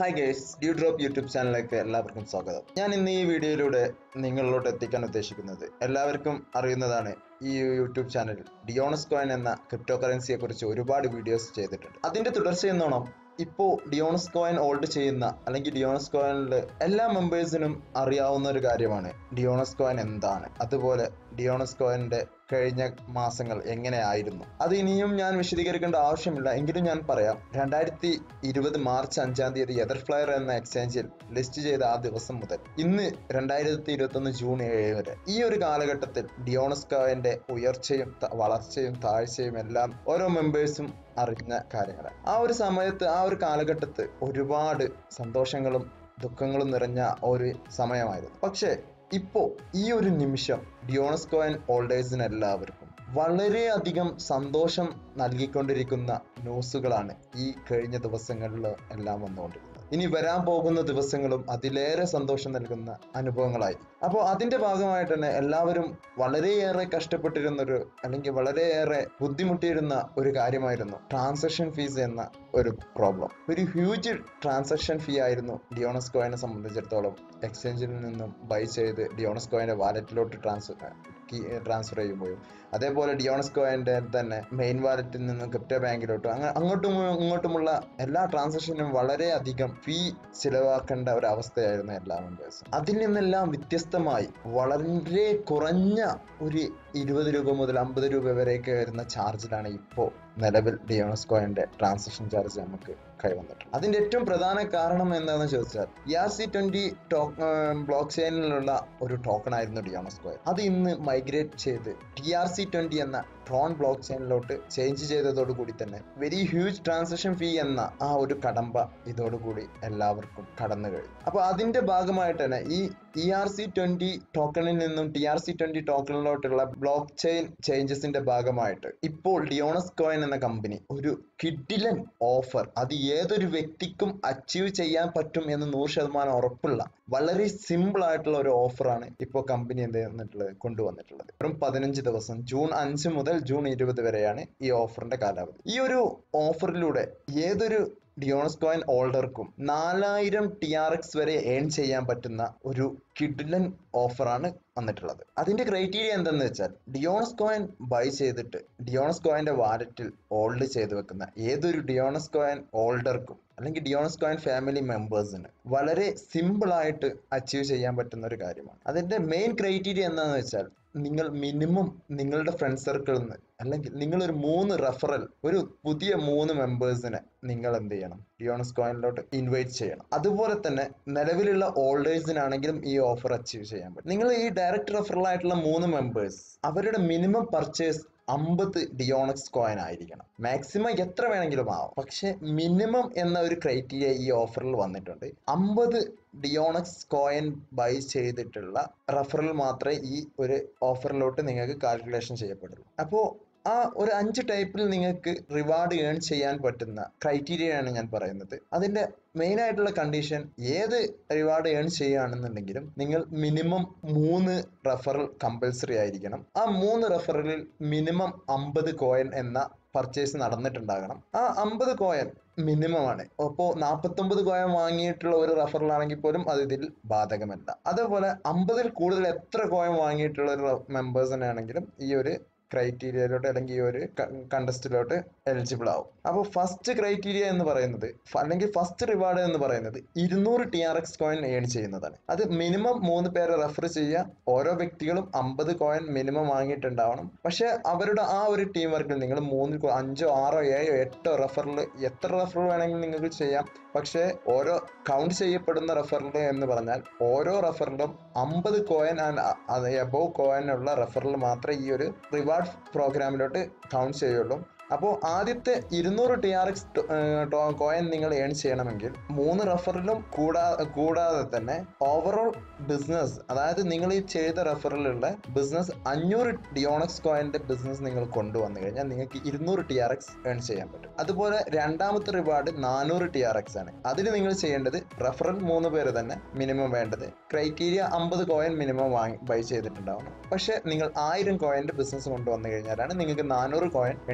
hi guys dew drop YouTube ചാനലിലേക്ക് എല്ലാവർക്കും സ്വാഗതം ഞാൻ ഇന്ന് ഈ വീഡിയോയിലൂടെ നിങ്ങളിലോട്ട് എത്തിക്കാൻ ഉദ്ദേശിക്കുന്നത് എല്ലാവർക്കും അറിയുന്നതാണ് ഈ യൂട്യൂബ് ചാനലിൽ ഡിയോണസ് കോയിൻ എന്ന ക്രിപ്റ്റോ കറൻസിയെ കുറിച്ച് ഒരുപാട് വീഡിയോസ് ചെയ്തിട്ടുണ്ട് അതിന്റെ തുടർച്ചയെന്നോണം ഇപ്പോൾ ഡിയോണസ് കോയിൻ ഹോൾഡ് ചെയ്യുന്ന അല്ലെങ്കിൽ ഡിയോണസ് കോയിനിൽ എല്ലാ മെമ്പേഴ്സിനും അറിയാവുന്ന ഒരു കാര്യമാണ് ഡിയോണസ് കോയിൻ എന്താണ് അതുപോലെ ഡിയോണസ് കോയിന്റെ കഴിഞ്ഞ മാസങ്ങൾ എങ്ങനെയായിരുന്നു അത് ഇനിയും ഞാൻ വിശദീകരിക്കേണ്ട ആവശ്യമില്ല എങ്കിലും ഞാൻ പറയാം രണ്ടായിരത്തി ഇരുപത് മാർച്ച് അഞ്ചാം തീയതി എതർ ഫ്ലയർ എന്ന എക്സ്ചേഞ്ചിൽ ലിസ്റ്റ് ചെയ്ത ആ ദിവസം മുതൽ ഇന്ന് രണ്ടായിരത്തി ഇരുപത്തി ഒന്ന് ജൂൺ ഏഴ് വരെ ഈ ഒരു കാലഘട്ടത്തിൽ ഡിയോണസ് കോയിന്റെ ഉയർച്ചയും ത- വളർച്ചയും താഴ്ചയും എല്ലാം ഓരോ മെമ്പേഴ്സും അറിഞ്ഞ കാര്യങ്ങളാണ് ആ ഒരു സമയത്ത് ആ ഒരു കാലഘട്ടത്ത് ഒരുപാട് സന്തോഷങ്ങളും ദുഃഖങ്ങളും നിറഞ്ഞ ഒരു സമയമായിരുന്നു പക്ഷേ ഇപ്പോ ഈ ഒരു നിമിഷം ഡിയോണസ് കോയിൻ ഹോൾഡേഴ്സിന് എല്ലാവർക്കും വളരെയധികം സന്തോഷം നൽകിക്കൊണ്ടിരിക്കുന്ന ന്യൂസുകളാണ് ഈ കഴിഞ്ഞ ദിവസങ്ങളിൽ എല്ലാം വന്നുകൊണ്ടിരുന്നത് ഇനി വരാൻ പോകുന്ന ദിവസങ്ങളും അതിലേറെ സന്തോഷം നൽകുന്ന അനുഭവങ്ങളായിരിക്കും അപ്പോൾ അതിന്റെ ഭാഗമായിട്ട് തന്നെ എല്ലാവരും വളരെയേറെ കഷ്ടപ്പെട്ടിരുന്നൊരു അല്ലെങ്കിൽ വളരെയേറെ ബുദ്ധിമുട്ടിയിരുന്ന ഒരു കാര്യമായിരുന്നു ട്രാൻസാക്ഷൻ ഫീസ് എന്ന ഒരു പ്രോബ്ലം ഒരു ഹ്യൂജ് ട്രാൻസാക്ഷൻ ഫീ ആയിരുന്നു ഡിയോണസ് കോയിനെ സംബന്ധിച്ചിടത്തോളം എക്സ്ചേഞ്ചിൽ നിന്നും ബൈ ചെയ്ത് ഡിയോണസ് കോയിന്റെ വാലറ്റിലോട്ട് ട്രാൻസ്ഫർ ട്രാൻസ്ഫർ ചെയ്യുമ്പോഴും അതേപോലെ ഡിയോണസ് കോയിന്റെ തന്നെ മെയിൻ വാലറ്റിൽ നിന്നും ക്രിപ്റ്റോ ബാങ്കിലോട്ടും അങ്ങനെ അങ്ങോട്ടും ഇങ്ങോട്ടുമുള്ള എല്ലാ ട്രാൻസാക്ഷനും വളരെയധികം ഫീ ചിലവാക്കേണ്ട ഒരു അവസ്ഥയായിരുന്നു എല്ലാ മെമ്പേഴ്സും അതിൽ നിന്നെല്ലാം വ്യത്യസ്തമായി വളരെ കുറഞ്ഞ ഒരു ഇരുപത് രൂപ മുതൽ അമ്പത് രൂപ വരെയൊക്കെ വരുന്ന ചാർജിലാണ് ഇപ്പോൾ നിലവിൽ ഡിയോണസ് കോയിന്റെ ട്രാൻസാക്ഷൻ ചാർജ് നമുക്ക് കൈവന്നിട്ടുണ്ട് അതിന്റെ ഏറ്റവും പ്രധാന കാരണം എന്താണെന്ന് ചോദിച്ചാൽ ആർ സി ട്വന്റി ബ്ലോക്ക് ചെയിനിലുള്ള ഒരു ടോക്കൺ ആയിരുന്നു ഡിയോണസ് കോയിൻ അത് ഇന്ന് മൈഗ്രേറ്റ് ചെയ്ത് ടി ആർ സി ട്വന്റി എന്ന ട്രോൺ ബ്ലോക്ക് ചെയിനിലോട്ട് ചേഞ്ച് ചെയ്തതോടുകൂടി തന്നെ വെരി ഹ്യൂജ് ട്രാൻസാക്ഷൻ ഫീ എന്ന ആ ഒരു കടമ്പ ഇതോടുകൂടി എല്ലാവർക്കും കടന്നു കഴിഞ്ഞു അപ്പൊ അതിന്റെ ഭാഗമായിട്ട് തന്നെ ഈ ഇ ആർ സി ട്വന്റി ടോക്കണിൽ നിന്നും ടി ആർ സി ട്വന്റി ടോക്കണിലോട്ടുള്ള ബ്ലോക്ക് ചെയിൻ ചേഞ്ചസിന്റെ ഭാഗമായിട്ട് ഇപ്പോൾ ഡിയോണസ് കോയിൻ എന്ന കമ്പനി ഒരു കിഡിലൻ ഓഫർ അത് ഏതൊരു വ്യക്തിക്കും അച്ചീവ് ചെയ്യാൻ പറ്റും എന്ന് നൂറ് ശതമാനം ഉറപ്പുള്ള വളരെ സിമ്പിൾ ആയിട്ടുള്ള ഒരു ഓഫറാണ് ഇപ്പോൾ കമ്പനി എന്ത് ചെയ്തിട്ടുള്ളത് കൊണ്ടുവന്നിട്ടുള്ളത് വെറും പതിനഞ്ച് ദിവസം ജൂൺ അഞ്ച് മുതൽ ജൂൺ ഇരുപത് വരെയാണ് ഈ ഓഫറിന്റെ കാലാവധി ഈ ഒരു ഓഫറിലൂടെ ഏതൊരു ഡിയോണസ് കോയിൻ ഹോൾഡർക്കും നാലായിരം ടി ആർ എക്സ് വരെ ഏൺ ചെയ്യാൻ പറ്റുന്ന ഒരു കിഡിലൻ ഓഫറാണ് വന്നിട്ടുള്ളത് അതിന്റെ ക്രൈറ്റീരിയ എന്തെന്ന് വെച്ചാൽ ഡിയോണസ് കോയിൻ ബൈ ചെയ്തിട്ട് ഡിയോണസ് കോയിന്റെ വാലറ്റിൽ ഹോൾഡ് ചെയ്ത് വെക്കുന്ന ഏതൊരു ഡിയോണസ് കോയിൻ ഹോൾഡർക്കും അല്ലെങ്കിൽ ഡിയോണസ് കോയിൻ ഫാമിലി മെമ്പേഴ്സിന് വളരെ സിമ്പിൾ ആയിട്ട് അച്ചീവ് ചെയ്യാൻ പറ്റുന്ന ഒരു കാര്യമാണ് അതിന്റെ മെയിൻ ക്രൈറ്റീരിയ എന്താണെന്ന് വെച്ചാൽ നിങ്ങൾ മിനിമം നിങ്ങളുടെ ഫ്രണ്ട് സർക്കിളിൽ നിന്ന് അല്ലെങ്കിൽ നിങ്ങൾ ഒരു മൂന്ന് റെഫറൽ ഒരു പുതിയ മൂന്ന് മെമ്പേഴ്സിനെ നിങ്ങൾ എന്ത് ചെയ്യണം ഡിയോണസ് കോയിനിലോട്ട് ഇൻവൈറ്റ് ചെയ്യണം അതുപോലെ തന്നെ നിലവിലുള്ള ഓൾഡേഴ്സിനാണെങ്കിലും ഈ ഓഫർ അച്ചീവ് ചെയ്യാൻ പറ്റും നിങ്ങൾ ഈ ഡയറക്റ്റ് റെഫറൽ ആയിട്ടുള്ള മൂന്ന് മെമ്പേഴ്സ് അവരുടെ മിനിമം പർച്ചേസ് അമ്പത് ഡിയോണക്സ് കോയിൻ ആയിരിക്കണം മാക്സിമം എത്ര വേണമെങ്കിലും ആവാം പക്ഷെ മിനിമം എന്ന ഒരു ക്രൈറ്റീരിയ ഈ ഓഫറിൽ വന്നിട്ടുണ്ട് അമ്പത് ഡിയോണക്സ് കോയിൻ ബൈ ചെയ്തിട്ടുള്ള റെഫറൽ മാത്രമേ ഈ ഒരു ഓഫറിലോട്ട് നിങ്ങൾക്ക് കാൽക്കുലേഷൻ ചെയ്യപ്പെടുള്ളൂ അപ്പോൾ ആ ഒരു അഞ്ച് ടൈപ്പിൽ നിങ്ങൾക്ക് റിവാർഡ് ഏൺ ചെയ്യാൻ പറ്റുന്ന ക്രൈറ്റീരിയയാണ് ഞാൻ പറയുന്നത് അതിന്റെ മെയിൻ ആയിട്ടുള്ള കണ്ടീഷൻ ഏത് റിവാർഡ് ഏൺ ചെയ്യുകയാണെന്നുണ്ടെങ്കിലും നിങ്ങൾ മിനിമം മൂന്ന് റെഫറൽ കമ്പൽസറി ആയിരിക്കണം ആ മൂന്ന് റെഫറലിൽ മിനിമം അമ്പത് കോയിൻ എന്ന പർച്ചേസ് നടന്നിട്ടുണ്ടാകണം ആ അമ്പത് കോയിൻ മിനിമം ആണ് അപ്പോൾ നാൽപ്പത്തൊമ്പത് കോയിൻ വാങ്ങിയിട്ടുള്ള ഒരു റെഫറൽ ആണെങ്കിൽ പോലും അത് ഇതിൽ ബാധകമല്ല അതേപോലെ അമ്പതിൽ കൂടുതൽ എത്ര കോയിൻ വാങ്ങിയിട്ടുള്ള ഒരു മെമ്പേഴ്സിനെ ആണെങ്കിലും ഈ ഒരു ക്രൈറ്റീരിയയിലോട്ട് അല്ലെങ്കിൽ ഈ ഒരു കണ്ടസ്റ്റിലോട്ട് എലിജിബിൾ ആവും അപ്പോൾ ഫസ്റ്റ് ക്രൈറ്റീരിയ എന്ന് പറയുന്നത് ഫ- അല്ലെങ്കിൽ ഫസ്റ്റ് റിവാർഡ് എന്ന് പറയുന്നത് ഇരുന്നൂറ് T R X coin earn ചെയ്യുന്നതാണ് അത് മിനിമം മൂന്ന് പേരെ റെഫർ ചെയ്യുക ഓരോ വ്യക്തികളും അമ്പത് കോയിൻ മിനിമം വാങ്ങിയിട്ടുണ്ടാവണം പക്ഷെ അവരുടെ ആ ഒരു ടീം വർക്കിൽ നിങ്ങൾ മൂന്ന് കോ- അഞ്ചോ ആറോ ഏഴോ എട്ടോ റെഫറിൽ എത്ര റെഫറൽ വേണമെങ്കിലും നിങ്ങൾക്ക് ചെയ്യാം പക്ഷേ ഓരോ കൗണ്ട് ചെയ്യപ്പെടുന്ന റെഫറൽ എന്ന് പറഞ്ഞാൽ ഓരോ റെഫറിലും അമ്പത് കോയിൻ ആൻഡ് അത് എബോവ് കോയിൻ ഉള്ള റെഫറൽ മാത്രമേ ഈ ഒരു റിവാർഡ് പ്രോഗ്രാമിലോട്ട് കൗണ്ട് ചെയ്യുള്ളൂ അപ്പോൾ ആദ്യത്തെ ഇരുന്നൂറ് ടി ആർ എക്സ് കോയിൻ നിങ്ങൾ ഏൺ ചെയ്യണമെങ്കിൽ മൂന്ന് റെഫറിലും കൂടാ കൂടാതെ തന്നെ ഓവറോൾ ബിസിനസ് അതായത് നിങ്ങൾ ഈ ചെയ്ത റെഫറിലുള്ള ബിസിനസ് അഞ്ഞൂറ് ഡിയോണക്സ് കോയിന്റെ ബിസിനസ് നിങ്ങൾ കൊണ്ടുവന്നു കഴിഞ്ഞാൽ നിങ്ങൾക്ക് ഇരുന്നൂറ് ടി ആർ എക്സ് ഏൺ ചെയ്യാൻ പറ്റും അതുപോലെ രണ്ടാമത്തെ റിവാർഡ് നാനൂറ് ടി ആർ എക്സ് ആണ് അതിൽ നിങ്ങൾ ചെയ്യേണ്ടത് റെഫറൽ മൂന്ന് പേര് തന്നെ മിനിമം വേണ്ടത് ക്രൈറ്റീരിയ അമ്പത് കോയിൻ മിനിമം വാങ്ങി ബൈ ചെയ്തിട്ടുണ്ടാവണം പക്ഷെ നിങ്ങൾ ആയിരം കോയിന്റെ ബിസിനസ് കൊണ്ടുവന്നു കഴിഞ്ഞാലാണ് നിങ്ങൾക്ക് നാനൂറ് കോയിൻ ഏൺ ചെയ്യാൻ പറ്റും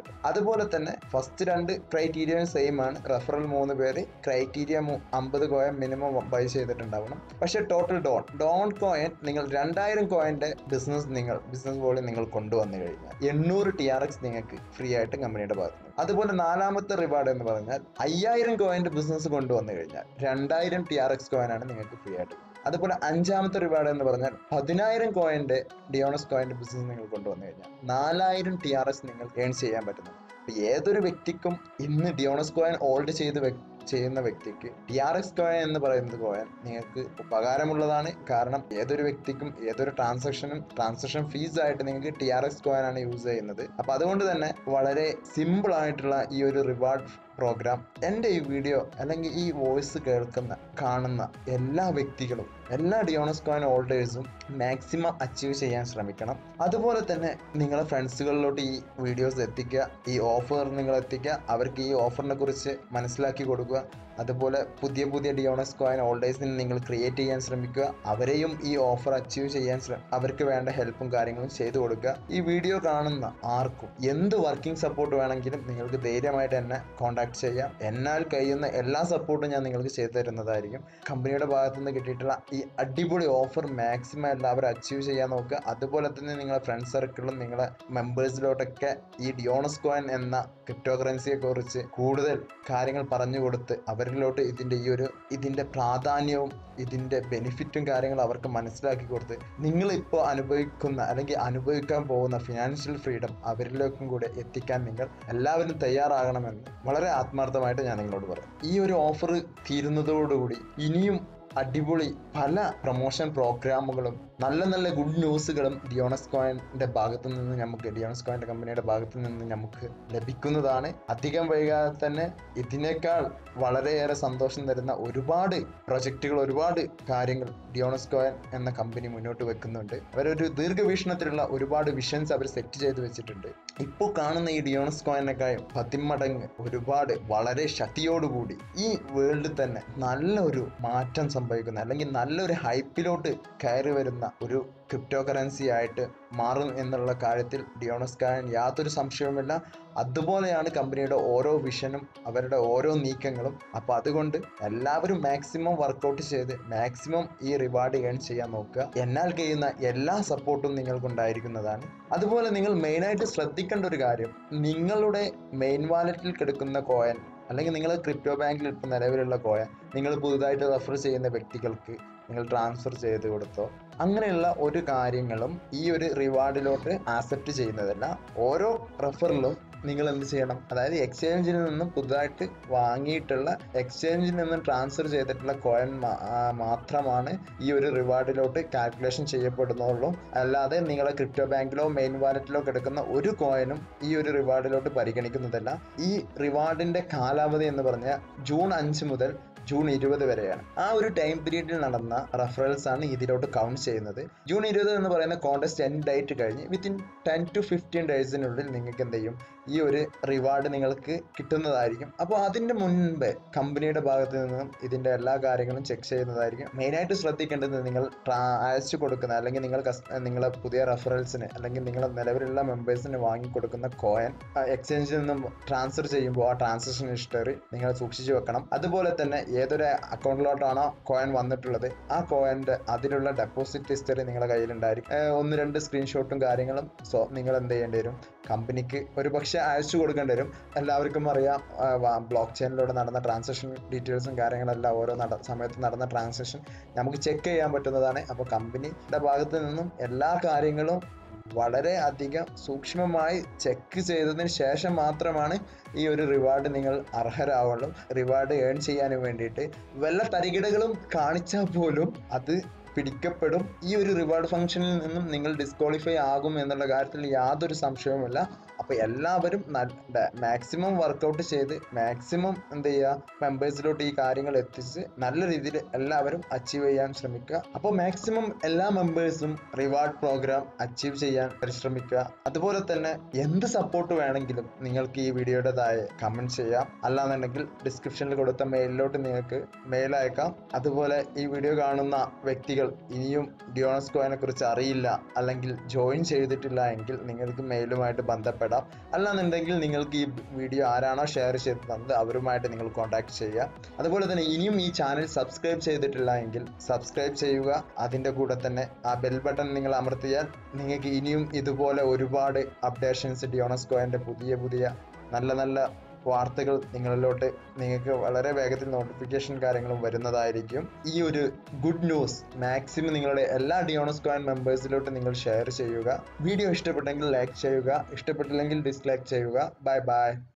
ഉണ്ട് അതുപോലെ തന്നെ ഫസ്റ്റ് രണ്ട് ക്രൈറ്റീരിയയും സെയിം ആണ് റെഫറൽ മൂന്ന് പേര് ക്രൈറ്റീരിയ അമ്പത് കോയിൻ മിനിമം ബൈ ചെയ്തിട്ടുണ്ടാവണം പക്ഷേ ടോട്ടൽ ഡോൺ ഡോൺ കോയിൻ നിങ്ങൾ രണ്ടായിരം കോയിന്റെ ബിസിനസ് നിങ്ങൾ ബിസിനസ് വോളിയം നിങ്ങൾ കൊണ്ടുവന്നു കഴിഞ്ഞാൽ എണ്ണൂറ് ടി ആർ എക്സ് നിങ്ങൾക്ക് ഫ്രീ ആയിട്ട് കമ്പനിയുടെ ഭാഗത്ത് നിന്ന് അതുപോലെ നാലാമത്തെ റിവാർഡ് എന്ന് പറഞ്ഞാൽ അയ്യായിരം കോയിന്റെ ബിസിനസ് കൊണ്ടുവന്നു കഴിഞ്ഞാൽ രണ്ടായിരം ടി ആർ എക്സ് കോയിനാണ് നിങ്ങൾക്ക് ഫ്രീ ആയിട്ട് അതുപോലെ അഞ്ചാമത്തെ റിവാർഡ് എന്ന് പറഞ്ഞാൽ പതിനായിരം കോയിന്റെ ഡിയോണസ് കോയിന്റെ ബിസിനസ് നിങ്ങൾ കൊണ്ടുവന്നു കഴിഞ്ഞാൽ നാലായിരം ടി ആർ എസ് നിങ്ങൾ ഏൺ ചെയ്യാൻ പറ്റുന്നു അപ്പൊ ഏതൊരു വ്യക്തിക്കും ഇന്ന് ഡിയോണസ് കോയിൻ ഓൾഡ് ചെയ്ത് വ്യ- ചെയ്യുന്ന വ്യക്തിക്ക് ടി ആർ എക്സ് കോയിൻ എന്ന് പറയുന്നത് കോയിൻ നിങ്ങൾക്ക് ഉപകാരമുള്ളതാണ് കാരണം ഏതൊരു വ്യക്തിക്കും ഏതൊരു ട്രാൻസാക്ഷനും ട്രാൻസാക്ഷൻ ഫീസ് ആയിട്ട് നിങ്ങൾക്ക് ടി ആർ എക്സ് കോയിൻ ആണ് യൂസ് ചെയ്യുന്നത് അപ്പൊ അതുകൊണ്ട് തന്നെ വളരെ സിമ്പിൾ ആയിട്ടുള്ള ഈ ഒരു റിവാർഡ് പ്രോഗ്രാം എൻ്റെ ഈ വീഡിയോ അല്ലെങ്കിൽ ഈ വോയിസ് കേൾക്കുന്ന കാണുന്ന എല്ലാ വ്യക്തികളും എല്ലാ ഡിയോണസ് കോയിൻ ഹോൾഡേഴ്സും മാക്സിമം അച്ചീവ് ചെയ്യാൻ ശ്രമിക്കണം അതുപോലെ തന്നെ നിങ്ങളെ ഫ്രണ്ട്സുകളിലോട്ട് ഈ വീഡിയോസ് എത്തിക്കുക ഈ ഓഫർ നിങ്ങൾ എത്തിക്കുക അവർക്ക് ഈ ഓഫറിനെ കുറിച്ച് മനസ്സിലാക്കി കൊടുക്കുക അതുപോലെ പുതിയ പുതിയ ഡിയോണസ് കോയിൻ ഹോൾഡേഴ്സിന് നിങ്ങൾ ക്രിയേറ്റ് ചെയ്യാൻ ശ്രമിക്കുക അവരെയും ഈ ഓഫർ അച്ചീവ് ചെയ്യാൻ ശ്രമ അവർക്ക് വേണ്ട ഹെൽപ്പും കാര്യങ്ങളും ചെയ്തു കൊടുക്കുക ഈ വീഡിയോ കാണുന്ന ആർക്കും എന്ത് വർക്കിംഗ് സപ്പോർട്ട് വേണമെങ്കിലും നിങ്ങൾക്ക് ധൈര്യമായിട്ട് എന്നെ കോൺടാക്ട് ചെയ്യാം എന്നാൽ കഴിയുന്ന എല്ലാ സപ്പോർട്ടും ഞാൻ നിങ്ങൾക്ക് ചെയ്തു തരുന്നതായിരിക്കും കമ്പനിയുടെ ഭാഗത്തു നിന്ന് കിട്ടിയിട്ടുള്ള ഈ അടിപൊളി ഓഫർ മാക്സിമം എല്ലാവരും അച്ചീവ് ചെയ്യാൻ നോക്കുക അതുപോലെ തന്നെ നിങ്ങളെ ഫ്രണ്ട് സർക്കിളും നിങ്ങളെ മെമ്പേഴ്സിലോട്ടൊക്കെ ഈ ഡിയോണസ് കോയിൻ എന്ന ക്രിപ്റ്റോ കറൻസിയെ കുറിച്ച് കൂടുതൽ കാര്യങ്ങൾ പറഞ്ഞു കൊടുത്ത് അവരിലോട്ട് ഇതിൻ്റെ ഈ ഒരു ഇതിൻ്റെ പ്രാധാന്യവും ഇതിൻ്റെ ബെനിഫിറ്റും കാര്യങ്ങളും അവർക്ക് മനസ്സിലാക്കി കൊടുത്ത് നിങ്ങൾ ഇപ്പോൾ അനുഭവിക്കുന്ന അല്ലെങ്കിൽ അനുഭവിക്കാൻ പോകുന്ന ഫിനാൻഷ്യൽ ഫ്രീഡം അവരിലേക്കും കൂടെ എത്തിക്കാൻ നിങ്ങൾ എല്ലാവരും തയ്യാറാകണമെന്ന് വളരെ ആത്മാർത്ഥമായിട്ട് ഞാൻ നിങ്ങളോട് പറയാം ഈ ഒരു ഓഫർ തീരുന്നതോടുകൂടി ഇനിയും അടിപൊളി പല പ്രൊമോഷൻ പ്രോഗ്രാമുകളും നല്ല നല്ല ഗുഡ് ന്യൂസുകളും ഡിയോണസ് കോയിന്റെ ഭാഗത്തു നിന്ന് നമുക്ക് ഡിയോണസ് കോയിന്റെ കമ്പനിയുടെ ഭാഗത്തു നിന്ന് നമുക്ക് ലഭിക്കുന്നതാണ് അധികം വൈകാതെ തന്നെ ഇതിനേക്കാൾ വളരെയേറെ സന്തോഷം തരുന്ന ഒരുപാട് പ്രൊജക്റ്റുകൾ ഒരുപാട് കാര്യങ്ങൾ ഡിയോണസ് കോയിൻ എന്ന കമ്പനി മുന്നോട്ട് വെക്കുന്നുണ്ട് അവരൊരു ദീർഘവീക്ഷണത്തിലുള്ള ഒരുപാട് വിഷൻസ് അവർ സെറ്റ് ചെയ്ത് വെച്ചിട്ടുണ്ട് ഇപ്പോൾ കാണുന്ന ഈ ഡിയോണസ് കോയിനേക്കാളും പതിമടങ്ങ് ഒരുപാട് വളരെ ശക്തിയോടുകൂടി ഈ വേൾഡിൽ തന്നെ നല്ലൊരു മാറ്റം സംഭവിക്കുന്ന അല്ലെങ്കിൽ നല്ലൊരു ഹൈപ്പിലോട്ട് കയറി വരുന്ന ഒരു ക്രിപ്റ്റോ കറൻസി ആയിട്ട് മാറും എന്നുള്ള കാര്യത്തിൽ ഡിയോണസ് കോയിൻ യാതൊരു സംശയവുമില്ല അതുപോലെയാണ് കമ്പനിയുടെ ഓരോ വിഷനും അവരുടെ ഓരോ നീക്കങ്ങളും അപ്പോൾ അതുകൊണ്ട് എല്ലാവരും മാക്സിമം വർക്കൗട്ട് ചെയ്ത് മാക്സിമം ഈ റിവാർഡ് ഏൺ ചെയ്യാൻ നോക്കുക എന്നാൽ കഴിയുന്ന എല്ലാ സപ്പോർട്ടും നിങ്ങൾക്കുണ്ടായിരിക്കുന്നതാണ് അതുപോലെ നിങ്ങൾ മെയിനായിട്ട് ശ്രദ്ധിക്കേണ്ട ഒരു കാര്യം നിങ്ങളുടെ മെയിൻ വാലറ്റിൽ കിടക്കുന്ന കോയൻ അല്ലെങ്കിൽ നിങ്ങൾ ക്രിപ്റ്റോ ബാങ്കിൽ ഇപ്പോൾ നിലവിലുള്ള കോയൻ നിങ്ങൾ പുതുതായിട്ട് റെഫർ ചെയ്യുന്ന വ്യക്തികൾക്ക് നിങ്ങൾ ട്രാൻസ്ഫർ ചെയ്ത് കൊടുത്തോ അങ്ങനെയുള്ള ഒരു കാര്യങ്ങളും ഈ ഒരു റിവാർഡിലോട്ട് ആക്സെപ്റ്റ് ചെയ്യുന്നതല്ല ഓരോ റെഫറിലും നിങ്ങൾ എന്ത് ചെയ്യണം അതായത് എക്സ്ചേഞ്ചിൽ നിന്നും പുതുതായിട്ട് വാങ്ങിയിട്ടുള്ള എക്സ്ചേഞ്ചിൽ നിന്നും ട്രാൻസ്ഫർ ചെയ്തിട്ടുള്ള കോയിൻ മാത്രമാണ് ഈ ഒരു റിവാർഡിലോട്ട് കാൽക്കുലേഷൻ ചെയ്യപ്പെടുന്നുള്ളൂ അല്ലാതെ നിങ്ങളെ ക്രിപ്റ്റോ ബാങ്കിലോ മെയിൻ വാലറ്റിലോ കിടക്കുന്ന ഒരു കോയിനും ഈ ഒരു റിവാർഡിലോട്ട് പരിഗണിക്കുന്നതല്ല ഈ റിവാർഡിന്റെ കാലാവധി എന്ന് പറഞ്ഞാൽ ജൂൺ അഞ്ച് മുതൽ ജൂൺ ഇരുപത് വരെയാണ് ആ ഒരു ടൈം പീരീഡിൽ നടന്ന റെഫറൽസ് ആണ് ഇതിലോട്ട് കൗണ്ട് ചെയ്യുന്നത് ജൂൺ ഇരുപത് എന്ന് പറയുന്ന കോൺടെസ്റ്റ് എൻഡ് ഡേറ്റ് കഴിഞ്ഞ് വിത്തിൻ ടെൻ ടു ഫിഫ്റ്റീൻ ഡേയ്സിനുള്ളിൽ നിങ്ങൾക്ക് എന്ത് ചെയ്യും ഈ ഒരു റിവാർഡ് നിങ്ങൾക്ക് കിട്ടുന്നതായിരിക്കും അപ്പോൾ അതിൻ്റെ മുൻപ് കമ്പനിയുടെ ഭാഗത്ത് നിന്നും ഇതിൻ്റെ എല്ലാ കാര്യങ്ങളും ചെക്ക് ചെയ്യുന്നതായിരിക്കും മെയിനായിട്ട് ശ്രദ്ധിക്കേണ്ടത് നിങ്ങൾ ട്രാ അയച്ചു കൊടുക്കുന്ന അല്ലെങ്കിൽ നിങ്ങൾ കസ് നിങ്ങളെ പുതിയ റെഫറൽസിന് അല്ലെങ്കിൽ നിങ്ങളെ നിലവിലുള്ള മെമ്പേഴ്സിന് വാങ്ങി കൊടുക്കുന്ന കോയൻ എക്സ്ചേഞ്ചിൽ നിന്നും ട്രാൻസ്ഫർ ചെയ്യുമ്പോൾ ആ ട്രാൻസാക്ഷൻ ഹിസ്റ്ററി നിങ്ങൾ സൂക്ഷിച്ചു വെക്കണം അതുപോലെ തന്നെ ഏതൊരു അക്കൗണ്ടിലോട്ടാണോ കോയിൻ വന്നിട്ടുള്ളത് ആ കോയിൻ്റെ അതിലുള്ള ഡെപ്പോസിറ്റ് ഹിസ്റ്ററി നിങ്ങളുടെ കയ്യിലുണ്ടായിരിക്കും ഏർ ഒന്ന് രണ്ട് സ്ക്രീൻഷോട്ടും കാര്യങ്ങളും സോ നിങ്ങൾ എന്ത് ചെയ്യേണ്ടി വരും കമ്പനിക്ക് ഒരു പക്ഷേ അയച്ചു കൊടുക്കേണ്ടി വരും എല്ലാവർക്കും അറിയാം ബ്ലോക്ക് ചെയിനിലൂടെ നടന്ന ട്രാൻസാക്ഷൻ ഡീറ്റെയിൽസും കാര്യങ്ങളെല്ലാം ഓരോ നട സമയത്ത് നടന്ന ട്രാൻസാക്ഷൻ നമുക്ക് ചെക്ക് ചെയ്യാൻ പറ്റുന്നതാണ് അപ്പോൾ കമ്പനിയുടെ ഭാഗത്ത് നിന്നും എല്ലാ കാര്യങ്ങളും വളരെ അധികം സൂക്ഷ്മമായി ചെക്ക് ചെയ്തതിന് ശേഷം മാത്രമാണ് ഈ ഒരു റിവാർഡ് നിങ്ങൾ അർഹരാവുള്ളൂ റിവാർഡ് ഏൺ ചെയ്യാനും വേണ്ടിയിട്ട് വല്ല തരികിടകളും കാണിച്ചാൽ പോലും അത് പിടിക്കപ്പെടും ഈ ഒരു റിവാർഡ് ഫംഗ്ഷനിൽ നിന്നും നിങ്ങൾ ഡിസ്ക്വാളിഫൈ ആകും എന്നുള്ള കാര്യത്തിൽ യാതൊരു സംശയവുമില്ല അപ്പോൾ എല്ലാവരും മാക്സിമം വർക്കൗട്ട് ചെയ്ത് മാക്സിമം എന്ത് ചെയ്യുക മെമ്പേഴ്സിലോട്ട് ഈ കാര്യങ്ങൾ എത്തിച്ച് നല്ല രീതിയിൽ എല്ലാവരും അച്ചീവ് ചെയ്യാൻ ശ്രമിക്കുക അപ്പോൾ മാക്സിമം എല്ലാ മെമ്പേഴ്സും റിവാർഡ് പ്രോഗ്രാം അച്ചീവ് ചെയ്യാൻ പരിശ്രമിക്കുക അതുപോലെ തന്നെ എന്ത് സപ്പോർട്ട് വേണമെങ്കിലും നിങ്ങൾക്ക് ഈ വീഡിയോയുടെ താഴെ കമൻറ്റ് ചെയ്യാം അല്ലാന്നുണ്ടെങ്കിൽ ഡിസ്ക്രിപ്ഷനിൽ കൊടുത്ത മെയിലിലോട്ട് നിങ്ങൾക്ക് മെയിൽ അയക്കാം അതുപോലെ ഈ വീഡിയോ കാണുന്ന വ്യക്തികൾ ഇനിയും ഡിയോണസ് കോയിനെ കുറിച്ച് അറിയില്ല അല്ലെങ്കിൽ ജോയിൻ ചെയ്തിട്ടില്ല എങ്കിൽ നിങ്ങൾക്ക് മെയിലുമായിട്ട് ബന്ധപ്പെടാം ഉണ്ടാവും അല്ലാന്നുണ്ടെങ്കിൽ നിങ്ങൾക്ക് ഈ വീഡിയോ ആരാണോ ഷെയർ ചെയ്ത് തന്നത് അവരുമായിട്ട് നിങ്ങൾ കോൺടാക്ട് ചെയ്യുക അതുപോലെ തന്നെ ഇനിയും ഈ ചാനൽ സബ്സ്ക്രൈബ് ചെയ്തിട്ടില്ല എങ്കിൽ സബ്സ്ക്രൈബ് ചെയ്യുക അതിൻ്റെ കൂടെ തന്നെ ആ ബെൽ ബട്ടൺ നിങ്ങൾ അമർത്തിയാൽ നിങ്ങൾക്ക് ഇനിയും ഇതുപോലെ ഒരുപാട് അപ്ഡേഷൻസ് ഡിയോണസ്കോയൻ്റെ പുതിയ പുതിയ നല്ല നല്ല വാർത്തകൾ നിങ്ങളിലോട്ട് നിങ്ങൾക്ക് വളരെ വേഗത്തിൽ നോട്ടിഫിക്കേഷൻ കാര്യങ്ങളും വരുന്നതായിരിക്കും ഈ ഒരു ഗുഡ് ന്യൂസ് മാക്സിമം നിങ്ങളുടെ എല്ലാ ഡിയോണസ്കോയൻ മെമ്പേഴ്സിലോട്ട് നിങ്ങൾ ഷെയർ ചെയ്യുക വീഡിയോ ഇഷ്ടപ്പെട്ടെങ്കിൽ ലൈക്ക് ചെയ്യുക ഇഷ്ടപ്പെട്ടില്ലെങ്കിൽ ഡിസ്ലൈക്ക് ചെയ്യുക ബൈ ബൈ